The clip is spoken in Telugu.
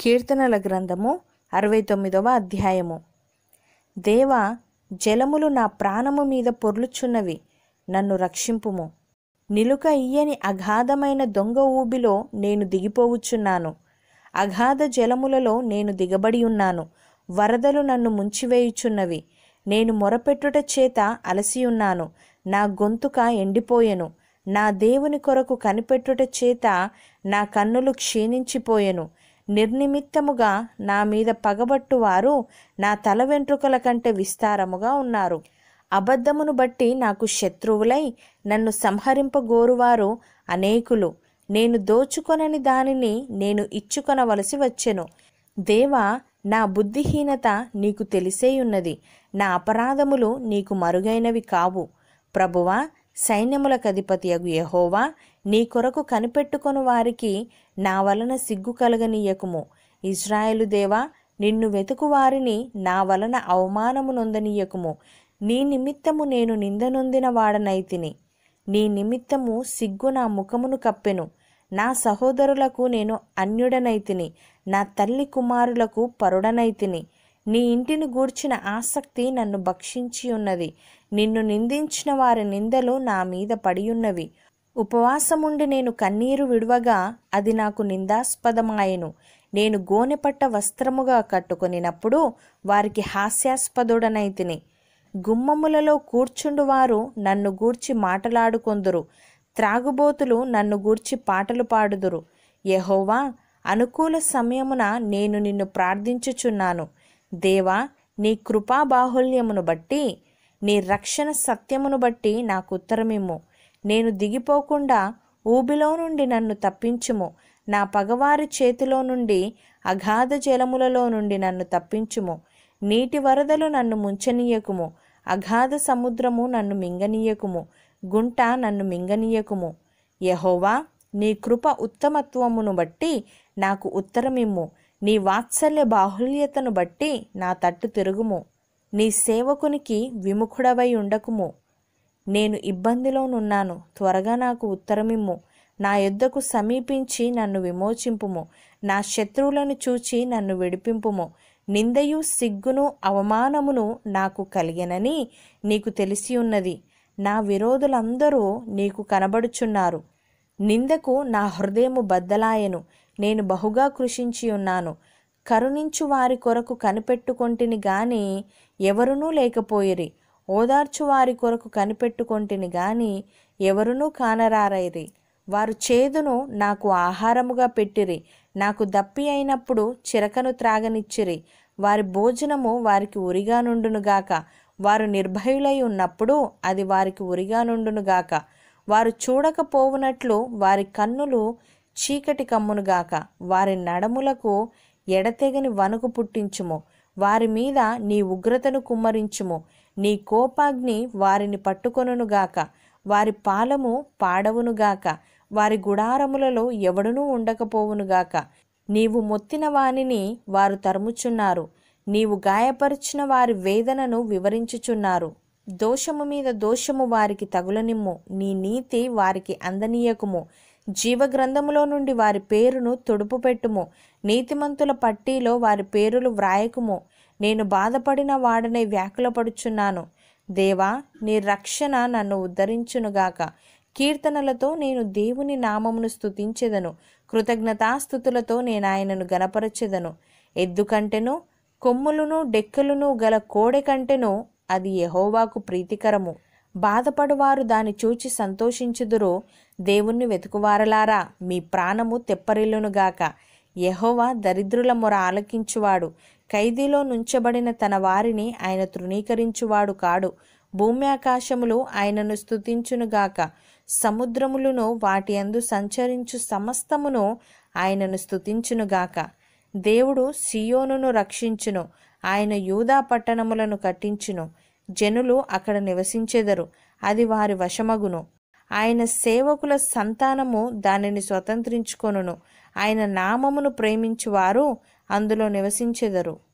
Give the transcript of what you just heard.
కీర్తనల గ్రంథము అరవై తొమ్మిదవ అధ్యాయము దేవా జలములు నా ప్రాణము మీద పొర్లుచున్నవి నన్ను రక్షింపుము నిలుక ఇయ్యని అగాధమైన దొంగ ఊబిలో నేను దిగిపోవుచున్నాను అగాధ జలములలో నేను దిగబడి ఉన్నాను వరదలు నన్ను ముంచివేయుచున్నవి నేను మొరపెట్టుట చేత అలసి ఉన్నాను నా గొంతుక ఎండిపోయెను నా దేవుని కొరకు కనిపెట్టుట చేత నా కన్నులు క్షీణించిపోయెను నిర్నిమిత్తముగా నా మీద పగబట్టువారు నా తల వెంట్రుకల కంటే విస్తారముగా ఉన్నారు అబద్ధమును బట్టి నాకు శత్రువులై నన్ను సంహరింపగోరువారు అనేకులు నేను దోచుకొనని దానిని నేను ఇచ్చుకొనవలసి వచ్చెను దేవా నా బుద్ధిహీనత నీకు తెలిసేయున్నది నా అపరాధములు నీకు మరుగైనవి కావు ప్రభువా సైన్యములకు అధిపతియగు యహోవా నీ కొరకు కనిపెట్టుకొను వారికి నా వలన సిగ్గు కలగనీయకుము ఇజ్రాయేలు దేవా నిన్ను వెతుకు వారిని నా వలన అవమానము నొందనీయకుము నీ నిమిత్తము నేను నిందనొందిన వాడనైతిని నీ నిమిత్తము సిగ్గు నా ముఖమును కప్పెను నా సహోదరులకు నేను అన్యుడనైతిని నా తల్లి కుమారులకు పరుడనైతిని నీ ఇంటిని గూర్చిన ఆసక్తి నన్ను భక్షించి ఉన్నది నిన్ను నిందించిన వారి నిందలు నా మీద పడియున్నవి ఉపవాసముండి నేను కన్నీరు విడువగా అది నాకు నిందాస్పదమాయెను నేను గోనెపట్ట వస్త్రముగా కట్టుకొనినప్పుడు వారికి హాస్యాస్పదుడనైతిని గుమ్మములలో కూర్చుండువారు నన్ను గూర్చి మాటలాడుకొందురు త్రాగుబోతులు నన్ను గూర్చి పాటలు పాడుదురు యెహోవా అనుకూల సమయమున నేను నిన్ను ప్రార్థించుచున్నాను దేవా నీ కృపా బాహుల్యమును బట్టి నీ రక్షణ సత్యమును బట్టి నాకు ఉత్తరమిమ్ము నేను దిగిపోకుండా ఊబిలో నుండి నన్ను తప్పించుము నా పగవారి చేతిలో నుండి అగాధ జలములలో నుండి నన్ను తప్పించుము నీటి వరదలు నన్ను ముంచనీయకుము అగాధ సముద్రము నన్ను మింగనీయకుము గుంట నన్ను మింగనీయకుము యహోవా నీ కృప ఉత్తమత్వమును బట్టి నాకు ఉత్తరమిమ్ము నీ వాత్సల్య బాహుల్యతను బట్టి నా తట్టు తిరుగుము నీ సేవకునికి విముఖుడవై ఉండకుము నేను ఇబ్బందిలోనున్నాను త్వరగా నాకు ఉత్తరమిమ్ము నా యొద్దకు సమీపించి నన్ను విమోచింపుము నా శత్రువులను చూచి నన్ను విడిపింపుము నిందయు సిగ్గును అవమానమును నాకు కలిగెనని నీకు తెలిసి ఉన్నది నా విరోధులందరూ నీకు కనబడుచున్నారు నిందకు నా హృదయము బద్దలాయెను నేను బహుగా కృషించి ఉన్నాను కరుణించు వారి కొరకు కనిపెట్టుకొంటిని గాని ఎవరునూ లేకపోయిరి ఓదార్చు వారి కొరకు కనిపెట్టుకొంటిని గాని ఎవరునూ కానరారైరి వారు చేదును నాకు ఆహారముగా పెట్టిరి నాకు దప్పి అయినప్పుడు చిరకను త్రాగనిచ్చిరి వారి భోజనము వారికి ఉరిగా నుండునుగాక వారు నిర్భయులై ఉన్నప్పుడు అది వారికి ఉరిగా నుండునుగాక వారు చూడకపోవునట్లు వారి కన్నులు చీకటి కమ్మునుగాక వారి నడములకు ఎడతెగని వణుకు పుట్టించుము వారి మీద నీ ఉగ్రతను కుమ్మరించుము నీ కోపాగ్ని వారిని పట్టుకొనుగాక వారి పాలము పాడవునుగాక వారి గుడారములలో ఎవడునూ ఉండకపోవునుగాక నీవు మొత్తిన వానిని వారు తరుముచున్నారు నీవు గాయపరిచిన వారి వేదనను వివరించుచున్నారు దోషము మీద దోషము వారికి తగులనిమ్ము నీ నీతి వారికి అందనీయకుము జీవగ్రంథములో నుండి వారి పేరును తుడుపు పెట్టుము నీతిమంతుల పట్టీలో వారి పేరులు వ్రాయకుము నేను బాధపడిన వాడనే వ్యాకులపడుచున్నాను దేవా నీ రక్షణ నన్ను ఉద్ధరించునుగాక కీర్తనలతో నేను దేవుని నామమును స్తుతించెదను కృతజ్ఞతాస్థుతులతో నేను ఆయనను గనపరచెదను ఎద్దు కంటెను కొమ్ములను డెక్కలును గల కోడె కంటెను అది యహోవాకు ప్రీతికరము బాధపడువారు దాని చూచి సంతోషించుదురు దేవుణ్ణి వెతుకువారలారా మీ ప్రాణము తెప్పరిల్లునుగాక యహోవా దరిద్రుల మొర ఆలకించువాడు ఖైదీలో నుంచబడిన తన వారిని ఆయన తృణీకరించువాడు కాడు భూమి ఆకాశములు ఆయనను స్తుతించునుగాక సముద్రములను వాటి అందు సంచరించు సమస్తమును ఆయనను స్తుతించునుగాక దేవుడు సియోనును రక్షించును ఆయన యూదా పట్టణములను కట్టించును జనులు అక్కడ నివసించెదరు అది వారి వశమగును ఆయన సేవకుల సంతానము దానిని స్వతంత్రించుకొనును ఆయన నామమును ప్రేమించువారు అందులో నివసించెదరు